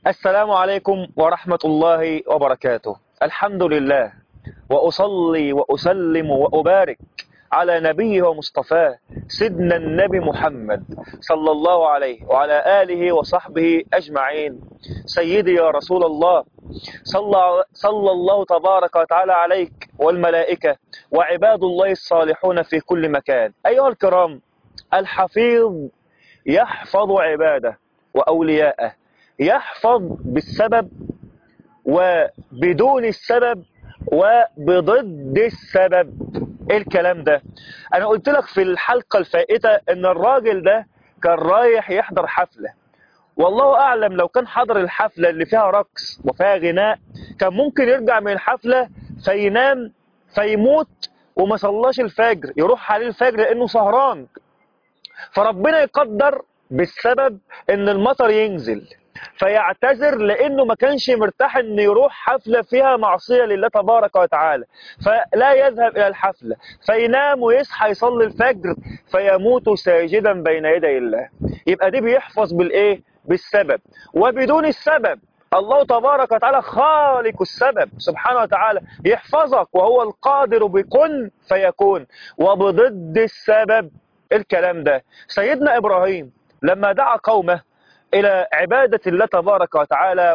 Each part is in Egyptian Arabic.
السلام عليكم ورحمة الله وبركاته الحمد لله وأصلي وأسلم وأبارك على نبيه ومصطفاه سيدنا النبي محمد صلى الله عليه وعلى آله وصحبه أجمعين سيدي يا رسول الله صلى, صلى الله تبارك وتعالى عليك والملائكة وعباد الله الصالحون في كل مكان أيها الكرام الحفيظ يحفظ عباده وأولياءه يحفظ بالسبب وبدون السبب وبضد السبب ايه الكلام ده انا قلت لك في الحلقة الفائتة ان الراجل ده كان رايح يحضر حفلة والله اعلم لو كان حضر الحفلة اللي فيها رقص وفيها غناء كان ممكن يرجع من الحفلة فينام فيموت وما صلاش الفجر يروح عليه الفجر لانه سهران فربنا يقدر بالسبب ان المطر ينزل فيعتذر لانه ما كانش مرتاح انه يروح حفلة فيها معصية لله تبارك وتعالى فلا يذهب الى الحفلة فينام ويصحى يصلي الفجر فيموت ساجدا بين يدي الله يبقى دي بيحفظ بالايه بالسبب وبدون السبب الله تبارك وتعالى خالق السبب سبحانه وتعالى يحفظك وهو القادر بكن فيكون وبضد السبب الكلام ده سيدنا إبراهيم لما دعا قومه إلى عبادة الله تبارك وتعالى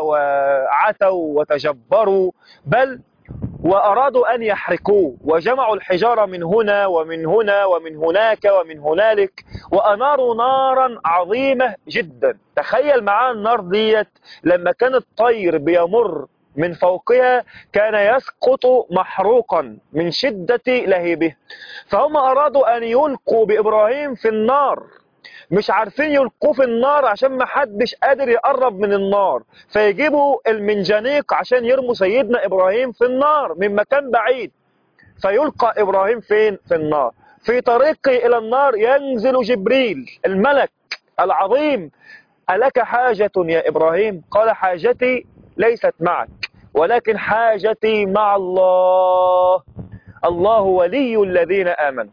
وعتوا وتجبروا بل وأرادوا أن يحرقوه وجمعوا الحجارة من هنا ومن هنا ومن هناك ومن هنالك وأناروا نارا عظيمة جدا تخيل معاه النار ديت لما كان الطير بيمر من فوقها كان يسقط محروقا من شدة لهيبه فهم أرادوا أن يلقوا بإبراهيم في النار مش عارفين يلقوه في النار عشان ما حدش قادر يقرب من النار فيجيبوا المنجنيق عشان يرموا سيدنا إبراهيم في النار من مكان بعيد فيلقى إبراهيم فين في النار في طريقه إلى النار ينزل جبريل الملك العظيم ألك حاجة يا إبراهيم قال حاجتي ليست معك ولكن حاجتي مع الله الله ولي الذين آمنوا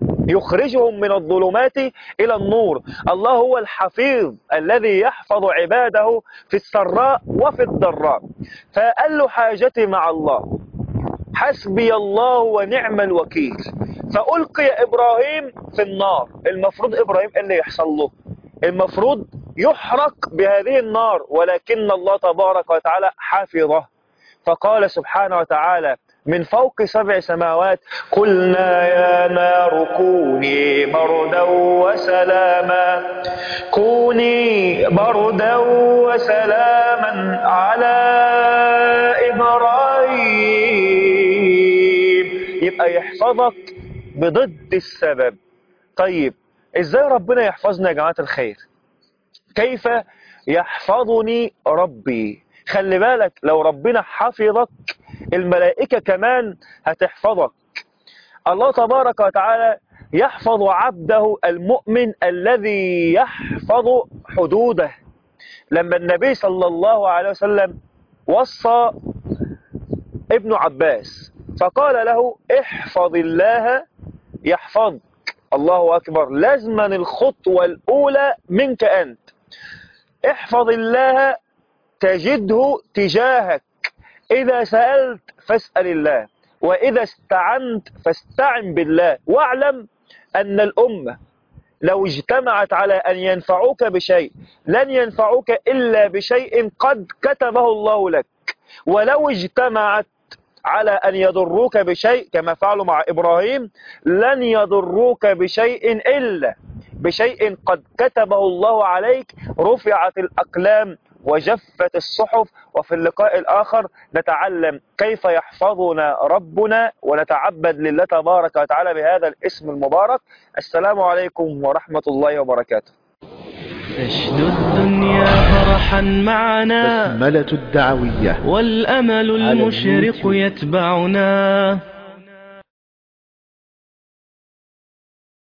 يخرجهم من الظلمات إلى النور الله هو الحفيظ الذي يحفظ عباده في السراء وفي الضراء فقال له حاجتي مع الله حسبي الله ونعم الوكيل فألقي إبراهيم في النار المفروض إبراهيم اللي يحصل له المفروض يحرق بهذه النار ولكن الله تبارك وتعالى حفظه فقال سبحانه وتعالى من فوق سبع سماوات قلنا يا نار كوني بردا وسلاما كوني بردا وسلاما على إبراهيم يبقى يحفظك بضد السبب طيب ازاي ربنا يحفظنا يا جماعة الخير كيف يحفظني ربي خلي بالك لو ربنا حفظك الملائكة كمان هتحفظك الله تبارك وتعالى يحفظ عبده المؤمن الذي يحفظ حدوده لما النبي صلى الله عليه وسلم وصى ابن عباس فقال له احفظ الله يحفظك الله أكبر لازما الخطوة الأولى منك أنت احفظ الله تجده تجاهك إذا سألت فاسأل الله وإذا استعنت فاستعن بالله واعلم أن الأمة لو اجتمعت على أن ينفعوك بشيء لن ينفعوك إلا بشيء قد كتبه الله لك ولو اجتمعت على أن يضروك بشيء كما فعلوا مع إبراهيم لن يضروك بشيء إلا بشيء قد كتبه الله عليك رفعت الأقلام وجفت الصحف وفي اللقاء الآخر نتعلم كيف يحفظنا ربنا ونتعبد لله تبارك وتعالى بهذا الاسم المبارك السلام عليكم ورحمة الله وبركاته تشدو الدنيا فرحا معنا بسملة الدعوية والأمل على المشرق اليوتيوب. يتبعنا